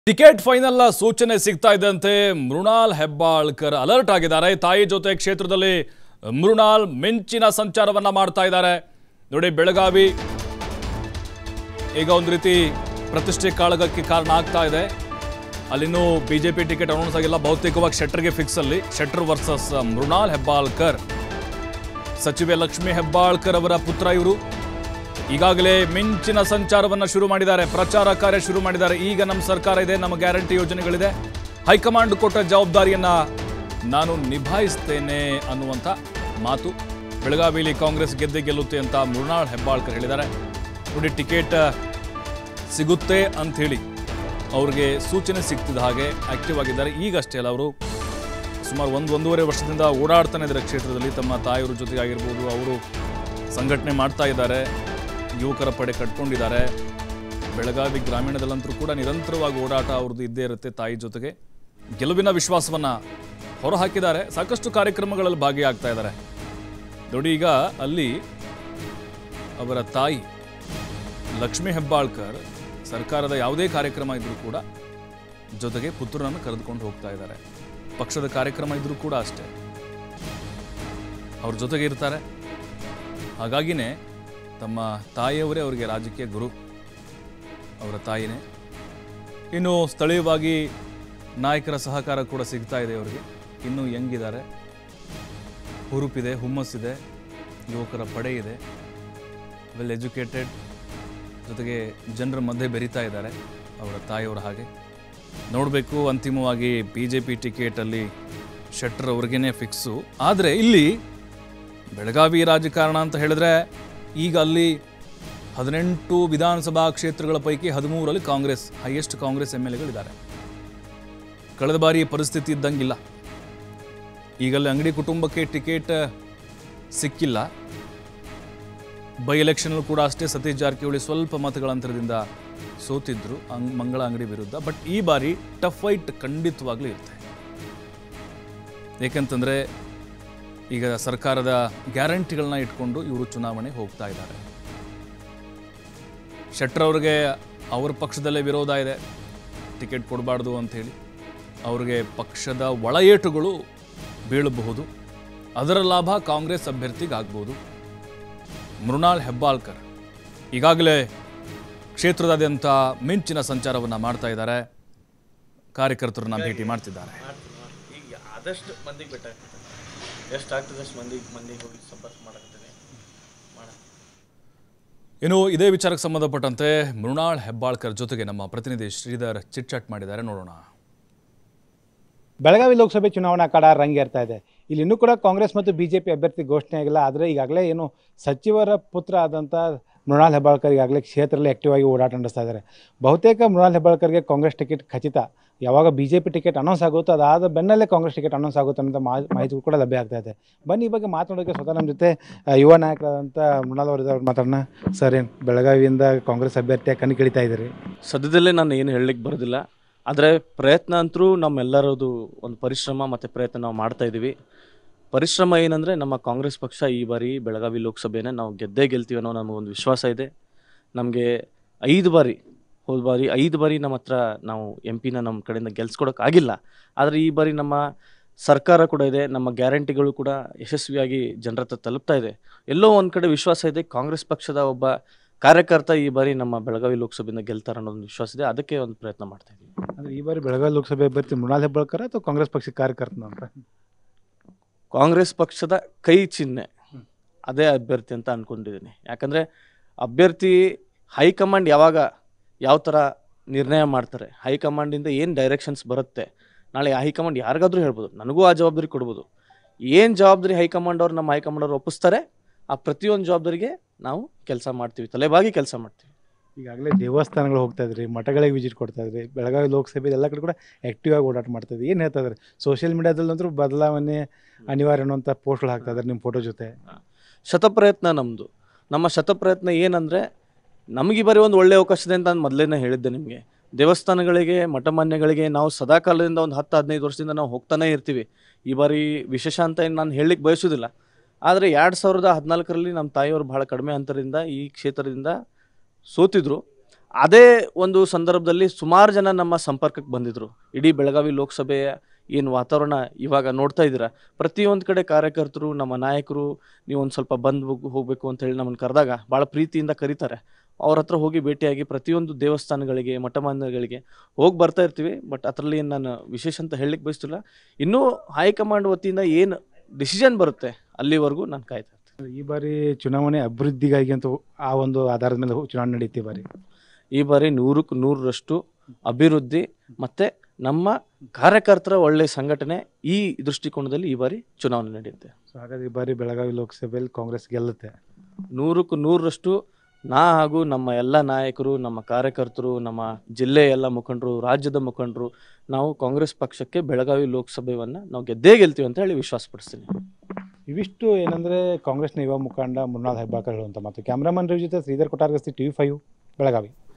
Ticket final ಸೂಚನೆ ಸಿಗ್ತಾ ಇದ್ದಂತೆ ಮೃಣಾಲ್ ಹೆಬ್ಬಾಳ್ಕರ್ ಅಲರ್ಟ್ ಆಗಿದ್ದಾರೆ ತಾಯಿ ಜೊತೆ ಕ್ಷೇತ್ರದಲ್ಲಿ ಮೃಣಾಲ್ ಮಿಂಚಿನ ಸಂಚಾರವನ್ನ ಮಾಡ್ತಾ ಇದ್ದಾರೆ ನೋಡಿ ಬೆಳಗಾವಿ ಈಗ ಒಂದು ರೀತಿ ಪ್ರತಿಷ್ಠೆ ಕಾಳಗಕ್ಕೆ ಕಾರಣ ಆಗ್ತಾ ಇದೆ ಅಲ್ಲಿನ್ನೂ ಬಿಜೆಪಿ ಟಿಕೆಟ್ ಅನೌನ್ಸ್ ಆಗಿಲ್ಲ ಬಹುತೇಕವಾಗಿ ಶೆಟ್ಟರ್ಗೆ ಫಿಕ್ಸ್ ಅಲ್ಲಿ ಶೆಟ್ಟರ್ ವರ್ಸಸ್ ಮೃಣಾಲ್ ಹೆಬ್ಬಾಳ್ಕರ್ ಸಚಿವೆ ಲಕ್ಷ್ಮಿ ಹೆಬ್ಬಾಳ್ಕರ್ ಅವರ ಪುತ್ರ ಇವರು ಈಗಾಗಲೇ ಮಿಂಚಿನ ಸಂಚಾರವನ್ನ ಶುರು ಮಾಡಿದ್ದಾರೆ ಪ್ರಚಾರ ಕಾರ್ಯ ಶುರು ಮಾಡಿದ್ದಾರೆ ಈಗ ನಮ್ಮ ಸರ್ಕಾರ ಇದೆ ನಮ್ಮ ಗ್ಯಾರಂಟಿ ಯೋಜನೆಗಳಿದೆ ಹೈಕಮಾಂಡ್ ಕೊಟ್ಟ ಜವಾಬ್ದಾರಿಯನ್ನ ನಾನು ನಿಭಾಯಿಸ್ತೇನೆ ಅನ್ನುವಂಥ ಮಾತು ಬೆಳಗಾವಿಯಲ್ಲಿ ಕಾಂಗ್ರೆಸ್ ಗೆದ್ದೆ ಗೆಲ್ಲುತ್ತೆ ಅಂತ ಮೃಣಾಲ್ ಹೆಬ್ಬಾಳ್ಕರ್ ಹೇಳಿದ್ದಾರೆ ನೋಡಿ ಟಿಕೆಟ್ ಸಿಗುತ್ತೆ ಅಂಥೇಳಿ ಅವ್ರಿಗೆ ಸೂಚನೆ ಸಿಗ್ತಿದ್ದ ಹಾಗೆ ಆಕ್ಟಿವ್ ಆಗಿದ್ದಾರೆ ಈಗಷ್ಟೇ ಅಲ್ಲ ಅವರು ಸುಮಾರು ಒಂದು ಒಂದೂವರೆ ವರ್ಷದಿಂದ ಓಡಾಡ್ತಾನೆ ಇದ್ದಾರೆ ಕ್ಷೇತ್ರದಲ್ಲಿ ತಮ್ಮ ತಾಯಿಯವ್ರ ಜೊತೆಗೆ ಆಗಿರ್ಬೋದು ಅವರು ಸಂಘಟನೆ ಮಾಡ್ತಾ ಇದ್ದಾರೆ ಯುವಕರ ಪಡೆ ಕಟ್ಕೊಂಡಿದ್ದಾರೆ ಬೆಳಗಾವಿ ಗ್ರಾಮೀಣದಲ್ಲಂತರೂ ಕೂಡ ನಿರಂತರವಾಗಿ ಓಡಾಟ ಅವ್ರದ್ದು ಇದ್ದೇ ಇರುತ್ತೆ ತಾಯಿ ಜೊತೆಗೆ ಗೆಲುವಿನ ವಿಶ್ವಾಸವನ್ನ ಹೊರಹಾಕಿದ್ದಾರೆ ಸಾಕಷ್ಟು ಕಾರ್ಯಕ್ರಮಗಳಲ್ಲಿ ಭಾಗಿಯಾಗ್ತಾ ಇದ್ದಾರೆ ನೋಡಿ ಈಗ ಅಲ್ಲಿ ಅವರ ತಾಯಿ ಲಕ್ಷ್ಮೀ ಹೆಬ್ಬಾಳ್ಕರ್ ಸರ್ಕಾರದ ಯಾವುದೇ ಕಾರ್ಯಕ್ರಮ ಇದ್ರೂ ಕೂಡ ಜೊತೆಗೆ ಪುತ್ರನನ್ನು ಕರೆದುಕೊಂಡು ಹೋಗ್ತಾ ಇದ್ದಾರೆ ಪಕ್ಷದ ಕಾರ್ಯಕ್ರಮ ಇದ್ರೂ ಕೂಡ ಅಷ್ಟೇ ಅವ್ರ ಜೊತೆಗೆ ಇರ್ತಾರೆ ಹಾಗಾಗಿನೇ ತಮ್ಮ ತಾಯಿಯವರೇ ಅವರಿಗೆ ರಾಜಕೀಯ ಗುರು ಅವರ ತಾಯಿನೇ ಇನ್ನು ಸ್ಥಳೀಯವಾಗಿ ನಾಯಕರ ಸಹಕಾರ ಕೂಡ ಸಿಗ್ತಾ ಇದೆ ಅವರಿಗೆ ಇನ್ನೂ ಯಂಗಿದ್ದಾರೆ ಹುರುಪಿದೆ ಹುಮ್ಮಸ್ಸಿದೆ ಯುವಕರ ಪಡೆ ಇದೆ ವೆಲ್ ಎಜುಕೇಟೆಡ್ ಜೊತೆಗೆ ಜನರ ಮಧ್ಯೆ ಬೆರೀತಾ ಇದ್ದಾರೆ ಅವರ ತಾಯಿಯವರ ಹಾಗೆ ನೋಡಬೇಕು ಅಂತಿಮವಾಗಿ ಬಿ ಜೆ ಪಿ ಟಿಕೆಟಲ್ಲಿ ಶೆಟ್ಟರ್ ಅವ್ರಿಗೇನೆ ಫಿಕ್ಸು ಆದರೆ ಇಲ್ಲಿ ಬೆಳಗಾವಿ ರಾಜಕಾರಣ ಅಂತ ಹೇಳಿದ್ರೆ ಈಗ ಅಲ್ಲಿ ಹದಿನೆಂಟು ವಿಧಾನಸಭಾ ಕ್ಷೇತ್ರಗಳ ಪೈಕಿ ಹದಿಮೂರರಲ್ಲಿ Congress highest Congress M L ಎಗಳಿದ್ದಾರೆ ಕಳೆದ ಬಾರಿ ಪರಿಸ್ಥಿತಿ ಇದ್ದಂಗಿಲ್ಲ ಈಗಲ್ಲಿ ಅಂಗಡಿ ಕುಟುಂಬಕ್ಕೆ ಟಿಕೆಟ್ ಸಿಕ್ಕಿಲ್ಲ ಬೈ ಎಲೆಕ್ಷನ್ ಕೂಡ ಅಷ್ಟೇ ಸತೀಶ್ ಜಾರಕಿಹೊಳಿ ಸ್ವಲ್ಪ ಮತಗಳ ಅಂತರದಿಂದ ಸೋತಿದ್ರು ಅಂಗ್ ಮಂಗಳ ಅಂಗಡಿ ವಿರುದ್ಧ ಬಟ್ ಈ ಬಾರಿ ಟಫ್ ಫೈಟ್ ಖಂಡಿತವಾಗ್ಲೂ ಇರುತ್ತೆ ಏಕೆಂತಂದ್ರೆ ಈಗ ಸರ್ಕಾರದ ಗ್ಯಾರಂಟಿಗಳನ್ನ ಇಟ್ಕೊಂಡು ಇವರು ಚುನಾವಣೆ ಹೋಗ್ತಾ ಇದ್ದಾರೆ ಶೆಟ್ಟರ್ ಅವ್ರಿಗೆ ಅವ್ರ ಪಕ್ಷದಲ್ಲೇ ವಿರೋಧ ಇದೆ ಟಿಕೆಟ್ ಕೊಡಬಾರ್ದು ಅಂಥೇಳಿ ಅವ್ರಿಗೆ ಪಕ್ಷದ ಒಳ ಏಟುಗಳು ಬೀಳಬಹುದು ಅದರ ಲಾಭ ಕಾಂಗ್ರೆಸ್ ಅಭ್ಯರ್ಥಿಗೆ ಆಗ್ಬೋದು ಮೃಣಾಲ್ ಹೆಬ್ಬಾಳ್ಕರ್ ಈಗಾಗಲೇ ಕ್ಷೇತ್ರದಾದ್ಯಂತ ಮಿಂಚಿನ ಸಂಚಾರವನ್ನು ಮಾಡ್ತಾ ಇದ್ದಾರೆ ಕಾರ್ಯಕರ್ತರನ್ನ ಭೇಟಿ ಮಾಡ್ತಿದ್ದಾರೆ ಮಾಡ್ತೀನಿ ಮಾಡ್ತೀನಿ. ಈಗ ಆದಷ್ಟು ಮಂದಿಗೆ ಬೇಕಾಗ್ತದೆ ಎಷ್ಟು ಆಗ್ತದೆ ಅಷ್ಟು ಮಂದಿಗೆ ಮಂದಿಗೆ ಹೋಗಿ ಸಂಪರ್ಕ ಮಾಡಕತ್ತೀನಿ ಮಾಡ ಇನ್ನು ಇದೇ ವಿಚಾರಕ್ಕೆ ಸಂಬಂಧಪಟ್ಟಂತೆ ಮೃಣಾಲ್ ಹೆಬ್ಬಾಳ್ಕರ್ ಜೊತೆಗೆ ನಮ್ಮ ಪ್ರತಿನಿಧಿ ಶ್ರೀಧರ್ ಚಿಟ್ಚಾಟ್ ಮಾಡಿದ್ದಾರೆ ನೋಡೋಣ ಬೆಳಗಾವಿ ಲೋಕಸಭೆ ಚುನಾವಣಾ ಅಖಾಡ ರಂಗೇರ್ತಾ ಇದೆ ಇಲ್ಲಿ ಇನ್ನೂ ಕೂಡ ಕಾಂಗ್ರೆಸ್ ಮತ್ತು ಬಿಜೆಪಿ ಅಭ್ಯರ್ಥಿ ಘೋಷಣೆ ಆಗಿಲ್ಲ ಆದರೆ ಈಗಾಗಲೇ ಏನು ಸಚಿವರ ಪುತ್ರ ಆದಂಥ ಮೃಣಾಲ್ ಹೆಬ್ಬಾಳ್ಕರ್ ಈಗಾಗಲೇ ಕ್ಷೇತ್ರದಲ್ಲಿ ಆಕ್ಟಿವ್ ಆಗಿ ಓಡಾಟ ನಡೆಸ್ತಾ ಇದ್ದಾರೆ ಬಹುತೇಕ ಮೃಣಾಲ್ ಹೆಬ್ಬಾಳ್ಕರ್ಗೆ ಕಾಂಗ್ರೆಸ್ ಟಿಕೆಟ್ ಖಚಿತ ಯಾವಾಗ B J P ticket announce ಆಗುತ್ತೋ ಅದಾದ ಬೆನ್ನಲ್ಲೇ ಕಾಂಗ್ರೆಸ್ ಟಿಕೆಟ್ ಅನೌನ್ಸ್ ಆಗುತ್ತೆ ಅನ್ನೋ ಮಾ ಮಾಹಿತಿ ಕೂಡ ಲಭ್ಯ ಆಗ್ತಾ ಇದೆ ಬನ್ನಿ ಈ ಬಗ್ಗೆ ಮಾತನಾಡೋಕ್ಕೆ ಸ್ವತಃ ನಮ್ಮ ಜೊತೆ ಆ, ಯುವ ನಾಯಕರಾದಂಥ ಮೃಣಾಲ್ ಅವರು ಇದ್ದಾರೆ ಮಾತಾಡೋಣ ಸರ್ ಏನು ಬೆಳಗಾವಿಯಿಂದ ಕಾಂಗ್ರೆಸ್ ಅಭ್ಯರ್ಥಿಯಾಗಿ ಕಣ್ ಕಿಳಿತಾ ಇದ್ದೀರಿ ಸದ್ಯದಲ್ಲೇ ನಾನು ಏನು ಹೇಳಲಿಕ್ಕೆ ಬರೋದಿಲ್ಲ ಆದರೆ ಪ್ರಯತ್ನ ಅಂತರೂ ನಮ್ಮೆಲ್ಲರದು ಒಂದು ಪರಿಶ್ರಮ ಮತ್ತು ಪ್ರಯತ್ನ ನಾವು ಮಾಡ್ತಾ ಇದ್ದೀವಿ ಪರಿಶ್ರಮ ಏನಂದರೆ ನಮ್ಮ ಕಾಂಗ್ರೆಸ್ ಪಕ್ಷ ಈ ಬಾರಿ ಬೆಳಗಾವಿ ಲೋಕಸಭೆನ ನಾವು ಗೆದ್ದೇ ಗೆಲ್ತೀವಿ ಅನ್ನೋ ನಮಗೊಂದು ವಿಶ್ವಾಸ ಇದೆ ನಮಗೆ ಐದು ಬಾರಿ ಹೋದ ಬಾರಿ ಐದು ಬಾರಿ ನಮ್ಮ ಹತ್ರ ನಾವು ಎಂ ಪಿನ ನಮ್ಮ ಕಡೆಯಿಂದ ಗೆಲ್ಸ್ಕೊಡೋಕ್ಕಾಗಿಲ್ಲ ಆದರೆ ಈ ಬಾರಿ ನಮ್ಮ ಸರ್ಕಾರ ಕೂಡ ಇದೆ ನಮ್ಮ ಗ್ಯಾರಂಟಿಗಳು ಕೂಡ ಯಶಸ್ವಿಯಾಗಿ ಜನರ ಹತ್ರ ತಲುಪ್ತಾ ಇದೆ ಎಲ್ಲೋ ಒಂದು ಕಡೆ ವಿಶ್ವಾಸ ಇದೆ ಕಾಂಗ್ರೆಸ್ ಪಕ್ಷದ ಒಬ್ಬ ಕಾರ್ಯಕರ್ತ ಈ ಬಾರಿ ನಮ್ಮ ಬೆಳಗಾವಿ ಲೋಕಸಭೆಯಿಂದ ಗೆಲ್ತಾರೆ ಅನ್ನೋ ಒಂದು ವಿಶ್ವಾಸ ಇದೆ ಅದಕ್ಕೆ ಒಂದು ಪ್ರಯತ್ನ ಮಾಡ್ತಾ ಇದ್ದೀವಿ ಅಂದರೆ ಈ ಬಾರಿ ಬೆಳಗಾವಿ ಲೋಕಸಭೆ ಅಭ್ಯರ್ಥಿ ಮೃಣಾಲ್ ಹೆಬ್ಬಾಳ್ಕರ್ ಅಥವಾ ಕಾಂಗ್ರೆಸ್ ಪಕ್ಷದ ಕಾರ್ಯಕರ್ತನ ಅಂತ ಕಾಂಗ್ರೆಸ್ ಪಕ್ಷದ ಕೈ ಚಿಹ್ನೆ ಅದೇ ಅಭ್ಯರ್ಥಿ ಅಂತ ಅನ್ಕೊಂಡಿದ್ದೀನಿ ಯಾಕಂದರೆ ಅಭ್ಯರ್ಥಿ ಹೈಕಮಾಂಡ್ ಯಾವಾಗ ಯಾವ ಥರ ನಿರ್ಣಯ ಮಾಡ್ತಾರೆ ಹೈಕಮಾಂಡಿಂದ ಏನು ಡೈರೆಕ್ಷನ್ಸ್ ಬರುತ್ತೆ ನಾಳೆ ಹೈಕಮಾಂಡ್ ಯಾರಿಗಾದ್ರೂ ಹೇಳ್ಬೋದು ನನಗೂ ಆ ಜವಾಬ್ದಾರಿ ಕೊಡ್ಬೋದು ಏನು ಜವಾಬ್ದಾರಿ ಹೈಕಮಾಂಡ್ ಅವ್ರು ನಮ್ಮ ಹೈಕಮಾಂಡ್ ಅವ್ರು ಒಪ್ಪಿಸ್ತಾರೆ ಆ ಪ್ರತಿಯೊಂದು ಜವಾಬ್ದಾರಿಗೆ ನಾವು ಕೆಲಸ ಮಾಡ್ತೀವಿ ತಲೆಬಾಗಿ ಕೆಲಸ ಮಾಡ್ತೀವಿ ಈಗಾಗಲೇ ದೇವಸ್ಥಾನಗಳು ಹೋಗ್ತಾ ಇದ್ರಿ ಮಠಗಳಿಗೆ ವಿಸಿಟ್ ಕೊಡ್ತಾ ಇದ್ರಿ ಬೆಳಗಾವಿ ಲೋಕಸಭೆ ಎಲ್ಲ ಕಡೆ ಕೂಡ ಆ್ಯಕ್ಟಿವ್ ಆಗಿ ಓಡಾಟ ಮಾಡ್ತಾ ಇದ್ರಿ ಏನು ಹೇಳ್ತಾ ಇದ್ರಿ ಸೋಷಿಯಲ್ ಮೀಡಿಯಾದಲ್ಲಂತೂ ಬದಲಾವಣೆ ಅನಿವಾರ್ಯ ಅನ್ನುವಂಥ ಪೋಸ್ಟ್ಗಳು ಹಾಕ್ತಾ ಇದ್ದಾರೆ ನಿಮ್ಮ ಫೋಟೋ ಜೊತೆ ಶತಪ್ರಯತ್ನ ನಮ್ಮದು ನಮ್ಮ ಶತಪ್ರಯತ್ನ ಏನಂದರೆ ನಮಗೆ ಬರೀ ಒಂದು ಒಳ್ಳೆಯ ಅವಕಾಶದೆ ಅಂತ ನಾನು ಮೊದಲೇ ಹೇಳಿದ್ದೆ ನಿಮಗೆ ದೇವಸ್ಥಾನಗಳಿಗೆ ಮಠಮಾನ್ಯಗಳಿಗೆ ನಾವು ಸದಾಕಾಲದಿಂದ ಒಂದು ಹತ್ತು ಹದಿನೈದು ವರ್ಷದಿಂದ ನಾವು ಹೋಗ್ತಾನೆ ಇರ್ತೀವಿ ಈ ಬಾರಿ ವಿಶೇಷ ಅಂತ ಏನು ನಾನು ಹೇಳಲಿಕ್ಕೆ ಬಯಸೋದಿಲ್ಲ ಆದರೆ ಎರಡು ಸಾವಿರದ ಹದಿನಾಲ್ಕರಲ್ಲಿ ನಮ್ಮ ತಾಯಿಯವರು ಬಹಳ ಕಡಿಮೆ ಅಂತರದಿಂದ ಈ ಕ್ಷೇತ್ರದಿಂದ ಸೋತಿದ್ರು ಅದೇ ಒಂದು ಸಂದರ್ಭದಲ್ಲಿ ಸುಮಾರು ಜನ ನಮ್ಮ ಸಂಪರ್ಕಕ್ಕೆ ಬಂದಿದ್ರು ಇಡೀ ಬೆಳಗಾವಿ ಲೋಕಸಭೆಯ ಏನು ವಾತಾವರಣ ಇವಾಗ ನೋಡ್ತಾ ಇದ್ದೀರಾ ಪ್ರತಿಯೊಂದು ಕಡೆ ಕಾರ್ಯಕರ್ತರು ನಮ್ಮ ನಾಯಕರು ನೀವು ಒಂದು ಸ್ವಲ್ಪ ಬಂದು ಹೋಗಬೇಕು ಅಂತ ಹೇಳಿ ನಮ್ಮನ್ನು ಕರೆದಾಗ ಭಾಳ ಪ್ರೀತಿಯಿಂದ ಕರೀತಾರೆ ಅವ್ರ ಹತ್ರ ಹೋಗಿ ಭೇಟಿಯಾಗಿ ಪ್ರತಿಯೊಂದು ದೇವಸ್ಥಾನಗಳಿಗೆ ಮಠ ಮಂದಿರಗಳಿಗೆ ಹೋಗಿ ಬರ್ತಾ ಇರ್ತೀವಿ ಬಟ್ ಅದರಲ್ಲಿ ಏನು ನಾನು ವಿಶೇಷ ಅಂತ ಹೇಳಲಿಕ್ಕೆ ಬಯಸ್ತಿಲ್ಲ ಇನ್ನೂ ಹೈಕಮಾಂಡ್ ವತಿಯಿಂದ ಏನು ಡಿಸಿಷನ್ ಬರುತ್ತೆ ಅಲ್ಲಿವರೆಗೂ ನಾನು ಕಾಯ್ತಾ ಇರ್ತೀನಿ ಈ ಬಾರಿ ಚುನಾವಣೆ ಅಭಿವೃದ್ಧಿಗಾಗಿ ಅಂತ ಆ ಒಂದು ಆಧಾರದ ಮೇಲೆ ಚುನಾವಣೆ ನಡೀತಿ ಈ ಬಾರಿ ಈ ಬಾರಿ ನೂರಕ್ಕೆ ನೂರರಷ್ಟು ಅಭಿವೃದ್ಧಿ ಮತ್ತು ನಮ್ಮ ಕಾರ್ಯಕರ್ತರ ಒಳ್ಳೆಯ ಸಂಘಟನೆ ಈ ದೃಷ್ಟಿಕೋನದಲ್ಲಿ ಈ ಬಾರಿ ಚುನಾವಣೆ ನಡೆಯುತ್ತೆ ಸೊ ಹಾಗಾದ್ರೆ ಈ ಬಾರಿ ಬೆಳಗಾವಿ ಲೋಕಸಭೆಯಲ್ಲಿ ಕಾಂಗ್ರೆಸ್ ಗೆಲ್ಲುತ್ತೆ ನೂರಕ್ಕೂ ನೂರರಷ್ಟು ನಾ ಹಾಗೂ ನಮ್ಮ ಎಲ್ಲ ನಾಯಕರು ನಮ್ಮ ಕಾರ್ಯಕರ್ತರು ನಮ್ಮ ಜಿಲ್ಲೆಯ ಎಲ್ಲ ಮುಖಂಡರು ರಾಜ್ಯದ ಮುಖಂಡರು ನಾವು ಕಾಂಗ್ರೆಸ್ ಪಕ್ಷಕ್ಕೆ ಬೆಳಗಾವಿ ಲೋಕಸಭೆಯನ್ನು ನಾವು ಗೆದ್ದೇ ಗೆಲ್ತೀವಿ ಅಂತ ಹೇಳಿ ವಿಶ್ವಾಸಪಡಿಸ್ತೀನಿ ಇವಿಷ್ಟು ಏನಂದರೆ ಕಾಂಗ್ರೆಸ್ನ ಯುವ ಮುಖಂಡ ಮೃಣಾಲ್ ಹೆಬ್ಬಾಳ್ಕರ್ ಹೇಳುವಂಥ ಮತ್ತು ಕ್ಯಾಮ್ರಾಮನ್ ರವಿ ಜೊತೆ Shridhar Kottargasti T V five Belagavi